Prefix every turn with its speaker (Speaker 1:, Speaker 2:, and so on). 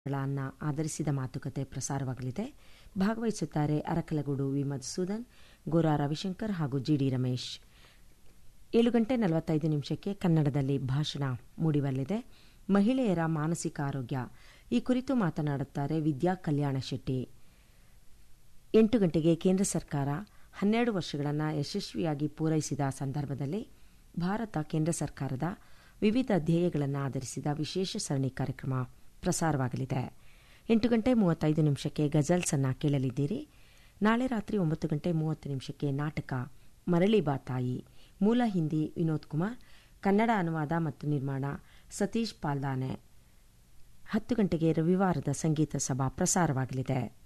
Speaker 1: ಗಳನ್ನ ಆಧರಿಸಿದ ಮಾತುಕತೆ ಪ್ರಸಾರವಾಗಲಿದೆ ಭಾಗವಹಿಸುತ್ತಾರೆ ಅರಕಲಗೂಡು ವಿ ಮಧುಸೂದನ್ ಗೋರಾ ರವಿಶಂಕರ್ ಹಾಗೂ ಜಿಡಿ ರಮೇಶ್ ಏಳು ಗಂಟೆ ನಲವತ್ತೈದು ನಿಮಿಷಕ್ಕೆ ಕನ್ನಡದಲ್ಲಿ ಭಾಷಣ ಮೂಡಿಬರಲಿದೆ ಮಹಿಳೆಯರ ಮಾನಸಿಕ ಆರೋಗ್ಯ ಈ ಕುರಿತು ಮಾತನಾಡುತ್ತಾರೆ ವಿದ್ಯಾ ಕಲ್ಯಾಣ ಶೆಟ್ಟಿ ಎಂಟು ಗಂಟೆಗೆ ಕೇಂದ್ರ ಸರ್ಕಾರ ಹನ್ನೆರಡು ವರ್ಷಗಳನ್ನು ಯಶಸ್ವಿಯಾಗಿ ಪೂರೈಸಿದ ಸಂದರ್ಭದಲ್ಲಿ ಭಾರತ ಕೇಂದ್ರ ಸರ್ಕಾರದ ವಿವಿಧ ಧ್ಯೇಯಗಳನ್ನು ಆಧರಿಸಿದ ವಿಶೇಷ ಸರಣಿ ಕಾರ್ಯಕ್ರಮ ಪ್ರಸಾರವಾಗಲಿದೆ ಎಂಟು ಗಂಟೆ ಮೂವತ್ತೈದು ನಿಮಿಷಕ್ಕೆ ಗಜಲ್ಸ್ ಅನ್ನ ಕೇಳಲಿದ್ದೀರಿ ನಾಳೆ ರಾತ್ರಿ ಒಂಬತ್ತು ಗಂಟೆ ಮೂವತ್ತು ನಿಮಿಷಕ್ಕೆ ನಾಟಕ ಮರಳಿ ಬಾ ತಾಯಿ ಮೂಲ ಹಿಂದಿ ವಿನೋದ್ ಕುಮಾರ್ ಕನ್ನಡ ಅನುವಾದ ಮತ್ತು ನಿರ್ಮಾಣ ಸತೀಶ್ ಪಾಲ್ದಾನೆ ಹತ್ತು ಗಂಟೆಗೆ ರವಿವಾರದ ಸಂಗೀತ ಸಭಾ ಪ್ರಸಾರವಾಗಲಿದೆ